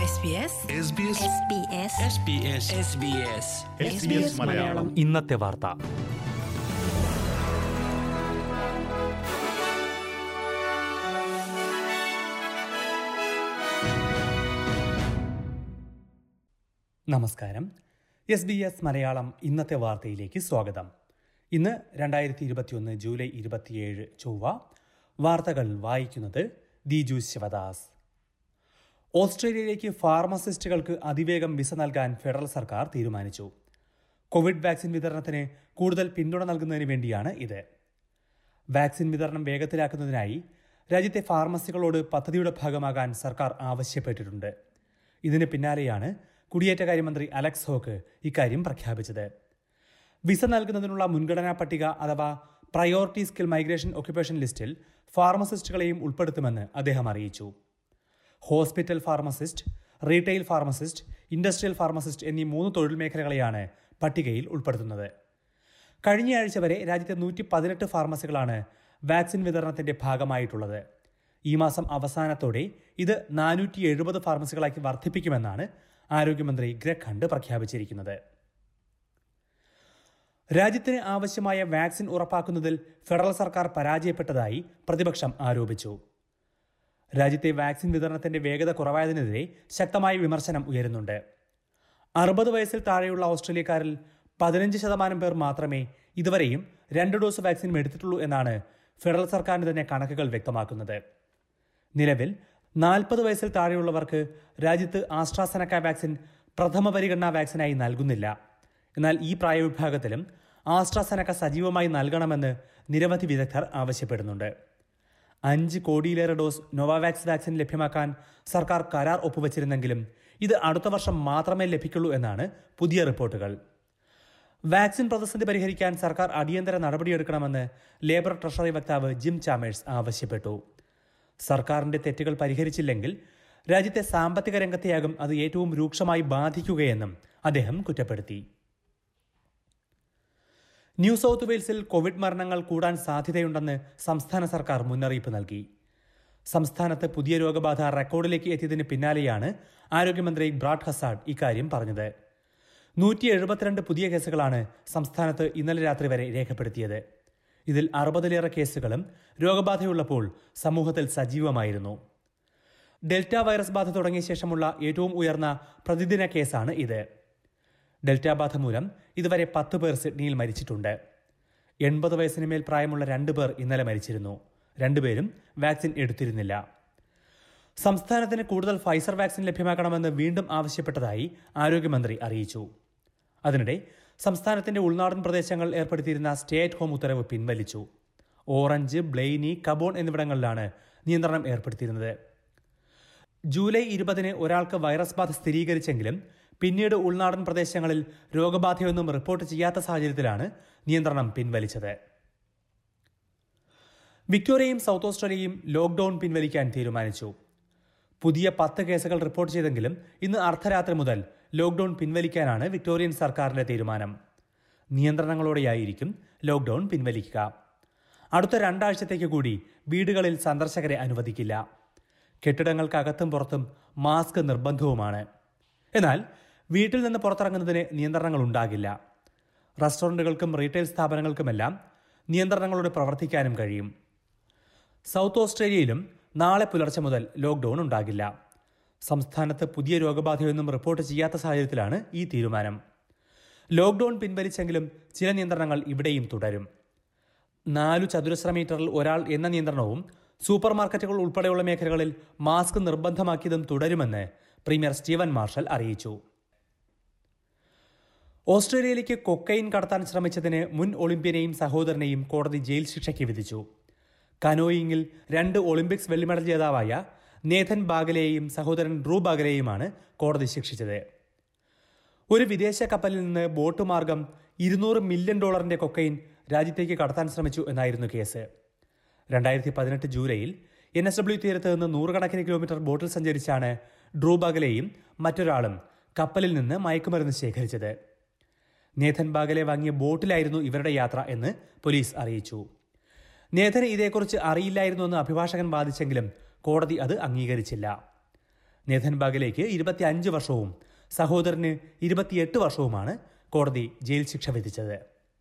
SBS SBS Malayalam ഇന്നത്തെ വാർത്ത നമസ്കാരം എസ് ബി എസ് മലയാളം ഇന്നത്തെ വാർത്തയിലേക്ക് സ്വാഗതം ഇന്ന് രണ്ടായിരത്തി ഇരുപത്തിയൊന്ന് ജൂലൈ ഇരുപത്തിയേഴ് ചൊവ്വ വാർത്തകൾ വായിക്കുന്നത് ദിജു ശിവദാസ് ഓസ്ട്രേലിയയിലേക്ക് ഫാർമസിസ്റ്റുകൾക്ക് അതിവേഗം വിസ നൽകാൻ ഫെഡറൽ സർക്കാർ തീരുമാനിച്ചു കോവിഡ് വാക്സിൻ വിതരണത്തിന് കൂടുതൽ പിന്തുണ നൽകുന്നതിന് വേണ്ടിയാണ് ഇത് വാക്സിൻ വിതരണം വേഗത്തിലാക്കുന്നതിനായി രാജ്യത്തെ ഫാർമസികളോട് പദ്ധതിയുടെ ഭാഗമാകാൻ സർക്കാർ ആവശ്യപ്പെട്ടിട്ടുണ്ട് ഇതിന് പിന്നാലെയാണ് കുടിയേറ്റകാര്യമന്ത്രി അലക്സ് ഹോക്ക് ഇക്കാര്യം പ്രഖ്യാപിച്ചത് വിസ നൽകുന്നതിനുള്ള മുൻഗണനാ പട്ടിക അഥവാ പ്രയോറിറ്റി സ്കിൽ മൈഗ്രേഷൻ ഒക്യുപ്പേഷൻ ലിസ്റ്റിൽ ഫാർമസിസ്റ്റുകളെയും ഉൾപ്പെടുത്തുമെന്ന് അദ്ദേഹം അറിയിച്ചു hospital pharmacist retail pharmacist industrial pharmacist എന്നീ മൂന്ന് തൊഴിൽ മേഖലകളെയാണ് പട്ടികയിൽ ഉൾപ്പെടുത്തുന്നത് കഴിഞ്ഞയാഴ്ച വരെ രാജ്യത്തെ നൂറ്റി പതിനെട്ട് ഫാർമസികളാണ് വാക്സിൻ വിതരണത്തിന്റെ ഭാഗമായിട്ടുള്ളത് ഈ മാസം അവസാനത്തോടെ ഇത് നാനൂറ്റി എഴുപത് ഫാർമസികളാക്കി വർദ്ധിപ്പിക്കുമെന്നാണ് ആരോഗ്യമന്ത്രി ഗ്രഗ് ഹണ്ട് പ്രഖ്യാപിച്ചിരിക്കുന്നത് രാജ്യത്തിന് ആവശ്യമായ വാക്സിൻ ഉറപ്പാക്കുന്നതിൽ ഫെഡറൽ സർക്കാർ പരാജയപ്പെട്ടതായി പ്രതിപക്ഷം ആരോപിച്ചു രാജ്യത്തെ വാക്സിൻ വിതരണത്തിന്റെ വേഗത കുറവായതിനെതിരെ ശക്തമായ വിമർശനം ഉയരുന്നുണ്ട് അറുപത് വയസ്സിൽ താഴെയുള്ള ഓസ്ട്രേലിയക്കാരിൽ പതിനഞ്ച് ശതമാനം പേർ മാത്രമേ ഇതുവരെയും രണ്ട് ഡോസ് വാക്സിൻ എടുത്തിട്ടുള്ളൂ എന്നാണ് ഫെഡറൽ സർക്കാരിന്റെ തന്നെ കണക്കുകൾ വ്യക്തമാക്കുന്നത് നിലവിൽ നാൽപ്പത് വയസ്സിൽ താഴെയുള്ളവർക്ക് രാജ്യത്ത് ആസ്ട്രാസെനക്ക വാക്സിൻ പ്രഥമ പരിഗണനാ വാക്സിനായി നൽകുന്നില്ല എന്നാൽ ഈ പ്രായവിഭാഗത്തിലും ആസ്ട്രാസെനക്ക സജീവമായി നൽകണമെന്ന് നിരവധി വിദഗ്ധർ ആവശ്യപ്പെടുന്നുണ്ട് അഞ്ച് കോടിയിലേറെ ഡോസ് നോവാവാക്സ് വാക്സിൻ ലഭ്യമാക്കാൻ സർക്കാർ കരാർ ഒപ്പുവച്ചിരുന്നെങ്കിലും ഇത് അടുത്ത വർഷം മാത്രമേ ലഭിക്കുള്ളൂ എന്നാണ് പുതിയ റിപ്പോർട്ടുകൾ വാക്സിൻ പ്രതിസന്ധി പരിഹരിക്കാൻ സർക്കാർ അടിയന്തര നടപടിയെടുക്കണമെന്ന് ലേബർ ട്രഷറി വക്താവ് ജിം ചാമേഴ്സ് ആവശ്യപ്പെട്ടു സർക്കാരിന്റെ തെറ്റുകൾ പരിഹരിച്ചില്ലെങ്കിൽ രാജ്യത്തെ സാമ്പത്തിക രംഗത്തെയാകും അത് ഏറ്റവും രൂക്ഷമായി ബാധിക്കുകയെന്നും അദ്ദേഹം കുറ്റപ്പെടുത്തി ന്യൂ സൗത്ത് വെയിൽസിൽ കോവിഡ് മരണങ്ങൾ കൂടാൻ സാധ്യതയുണ്ടെന്ന് സംസ്ഥാന സർക്കാർ മുന്നറിയിപ്പ് നൽകി സംസ്ഥാനത്ത് പുതിയ രോഗബാധ റെക്കോർഡിലേക്ക് എത്തിയതിന് പിന്നാലെയാണ് ആരോഗ്യമന്ത്രി ബ്രാഡ് ഹസാഡ് ഇക്കാര്യം പറഞ്ഞത് നൂറ്റി എഴുപത്തിരണ്ട് പുതിയ കേസുകളാണ് സംസ്ഥാനത്ത് ഇന്നലെ രാത്രി വരെ രേഖപ്പെടുത്തിയത് ഇതിൽ അറുപതിലേറെ കേസുകളും രോഗബാധയുള്ളപ്പോൾ സമൂഹത്തിൽ സജീവമായിരുന്നു ഡെൽറ്റ വൈറസ് ബാധ തുടങ്ങിയ ശേഷമുള്ള ഏറ്റവും ഉയർന്ന പ്രതിദിന കേസാണ് ഇത് ഡെൽറ്റ ബാധ മൂലം ഇതുവരെ പത്ത് പേർ സിഡ്നിയിൽ മരിച്ചിട്ടുണ്ട് എൺപത് വയസ്സിന് മേൽ പ്രായമുള്ള രണ്ടു പേർ ഇന്നലെ മരിച്ചിരുന്നു രണ്ടുപേരും വാക്സിൻ എടുത്തിരുന്നില്ല സംസ്ഥാനത്തിന് കൂടുതൽ ഫൈസർ വാക്സിൻ ലഭ്യമാക്കണമെന്ന് വീണ്ടും ആവശ്യപ്പെട്ടതായി ആരോഗ്യമന്ത്രി അറിയിച്ചു അതിനിടെ സംസ്ഥാനത്തിന്റെ ഉൾനാടൻ പ്രദേശങ്ങൾ ഏർപ്പെടുത്തിയിരുന്ന സ്റ്റേ അറ്റ് ഹോം ഉത്തരവ് പിൻവലിച്ചു ഓറഞ്ച് ബ്ലെയിനി കബോൺ എന്നിവിടങ്ങളിലാണ് നിയന്ത്രണം ഏർപ്പെടുത്തിയിരുന്നത് ജൂലൈ ഇരുപതിന് ഒരാൾക്ക് വൈറസ് ബാധ സ്ഥിരീകരിച്ചെങ്കിലും പിന്നീട് ഉൾനാടൻ പ്രദേശങ്ങളിൽ രോഗബാധയൊന്നും റിപ്പോർട്ട് ചെയ്യാത്ത സാഹചര്യത്തിലാണ് നിയന്ത്രണം പിൻവലിച്ചത് വിക്ടോറിയയും സൗത്ത് ഓസ്ട്രേലിയയും ലോക്ഡൌൺ പിൻവലിക്കാൻ തീരുമാനിച്ചു പുതിയ പത്ത് കേസുകൾ റിപ്പോർട്ട് ചെയ്തെങ്കിലും ഇന്ന് അർദ്ധരാത്രി മുതൽ ലോക്ഡൌൺ പിൻവലിക്കാനാണ് വിക്ടോറിയൻ സർക്കാരിന്റെ തീരുമാനം നിയന്ത്രണങ്ങളോടെയായിരിക്കും ലോക്ഡൌൺ പിൻവലിക്കുക അടുത്ത രണ്ടാഴ്ചത്തേക്ക് കൂടി വീടുകളിൽ സന്ദർശകരെ അനുവദിക്കില്ല കെട്ടിടങ്ങൾക്കകത്തും പുറത്തും മാസ്ക് നിർബന്ധവുമാണ് എന്നാൽ വീട്ടിൽ നിന്ന് പുറത്തിറങ്ങുന്നതിന് നിയന്ത്രണങ്ങൾ ഉണ്ടാകില്ല റെസ്റ്റോറന്റുകൾക്കും റീറ്റെയിൽ സ്ഥാപനങ്ങൾക്കുമെല്ലാം നിയന്ത്രണങ്ങളോട് പ്രവർത്തിക്കാനും കഴിയും സൗത്ത് ഓസ്ട്രേലിയയിലും നാളെ പുലർച്ചെ മുതൽ ലോക്ഡൌൺ ഉണ്ടാകില്ല സംസ്ഥാനത്ത് പുതിയ രോഗബാധയൊന്നും റിപ്പോർട്ട് ചെയ്യാത്ത സാഹചര്യത്തിലാണ് ഈ തീരുമാനം ലോക്ഡൌൺ പിൻവലിച്ചെങ്കിലും ചില നിയന്ത്രണങ്ങൾ ഇവിടെയും തുടരും നാലു ചതുരശ്ര മീറ്ററിൽ ഒരാൾ എന്ന നിയന്ത്രണവും സൂപ്പർ മാർക്കറ്റുകൾ ഉൾപ്പെടെയുള്ള മേഖലകളിൽ മാസ്ക് നിർബന്ധമാക്കിയതും തുടരുമെന്ന് പ്രീമിയർ സ്റ്റീവൻ മാർഷൽ അറിയിച്ചു ഓസ്ട്രേലിയയിലേക്ക് കൊക്കൈൻ കടത്താൻ ശ്രമിച്ചതിന് മുൻ ഒളിമ്പ്യനെയും സഹോദരനെയും കോടതി ജയിൽ ശിക്ഷയ്ക്ക് വിധിച്ചു കനോയിങ്ങിൽ രണ്ട് ഒളിമ്പിക്സ് വെള്ളി മെഡൽ ജേതാവായ നേഥൻ ബാഗലെയും സഹോദരൻ ഡ്രൂ ബാഗലെയുമാണ് കോടതി ശിക്ഷിച്ചത് ഒരു വിദേശ കപ്പലിൽ നിന്ന് ബോട്ട് മാർഗം ഇരുന്നൂറ് മില്യൺ ഡോളറിന്റെ കൊക്കൈൻ രാജ്യത്തേക്ക് കടത്താൻ ശ്രമിച്ചു എന്നായിരുന്നു കേസ് രണ്ടായിരത്തി പതിനെട്ട് ജൂലൈയിൽ എൻ എസ് ഡബ്ല്യു തീരത്ത് നിന്ന് നൂറുകണക്കിന് കിലോമീറ്റർ ബോട്ടിൽ സഞ്ചരിച്ചാണ് ഡ്രൂ ബാഗലെയും മറ്റൊരാളും കപ്പലിൽ നിന്ന് മയക്കുമരുന്ന് ശേഖരിച്ചത് നേഥൻ ബാഗലെ വാങ്ങിയ ബോട്ടിലായിരുന്നു ഇവരുടെ യാത്ര എന്ന് പോലീസ് അറിയിച്ചു നേഥന് ഇതേക്കുറിച്ച് അറിയില്ലായിരുന്നുവെന്ന് അഭിഭാഷകൻ വാദിച്ചെങ്കിലും കോടതി അത് അംഗീകരിച്ചില്ല നേഥൻബാഗിലേക്ക് ഇരുപത്തി അഞ്ച് വർഷവും സഹോദരന് ഇരുപത്തിയെട്ട് വർഷവുമാണ് കോടതി ജയിൽ ശിക്ഷ വിധിച്ചത്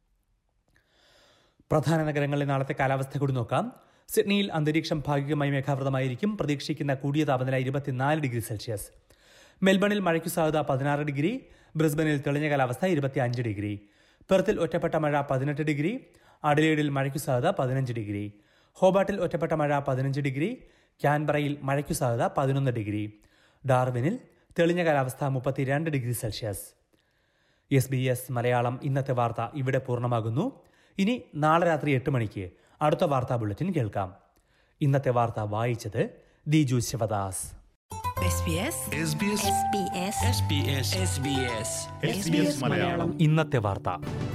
പ്രധാന നഗരങ്ങളിലെ നാളത്തെ കാലാവസ്ഥ കൂടി നോക്കാം സിഡ്നിയിൽ അന്തരീക്ഷം ഭാഗികമായി മേഘാവൃതമായിരിക്കും പ്രതീക്ഷിക്കുന്ന കൂടിയ താപനില ഇരുപത്തിനാല് ഡിഗ്രി സെൽഷ്യസ് മെൽബണിൽ മഴയ്ക്കു സാധ്യത പതിനാറ് ഡിഗ്രി ബ്രിസ്ബനിൽ തെളിഞ്ഞ കാലാവസ്ഥ ഇരുപത്തിയഞ്ച് ഡിഗ്രി പെർത്തിൽ ഒറ്റപ്പെട്ട മഴ പതിനെട്ട് ഡിഗ്രി അഡലേഡിൽ മഴയ്ക്കു സാധ്യത പതിനഞ്ച് ഡിഗ്രി ഹോബാട്ടിൽ ഒറ്റപ്പെട്ട മഴ പതിനഞ്ച് ഡിഗ്രി ക്യാൻബറയിൽ മഴയ്ക്കു സാധ്യത പതിനൊന്ന് ഡിഗ്രി ഡാർവിനിൽ തെളിഞ്ഞ കാലാവസ്ഥ മുപ്പത്തിരണ്ട് degree Celsius S B S Malayalam ഇന്നത്തെ വാർത്ത ഇവിടെ പൂർണ്ണമാകുന്നു ഇനി നാളെ രാത്രി എട്ട് മണിക്ക് അടുത്ത വാർത്താ ബുള്ളറ്റിൻ കേൾക്കാം ഇന്നത്തെ വാർത്ത വായിച്ചത് Diju Sivadas SBS SBS SBS SBS SBS SBS Malayalam ഇന്നത്തെ വാർത്ത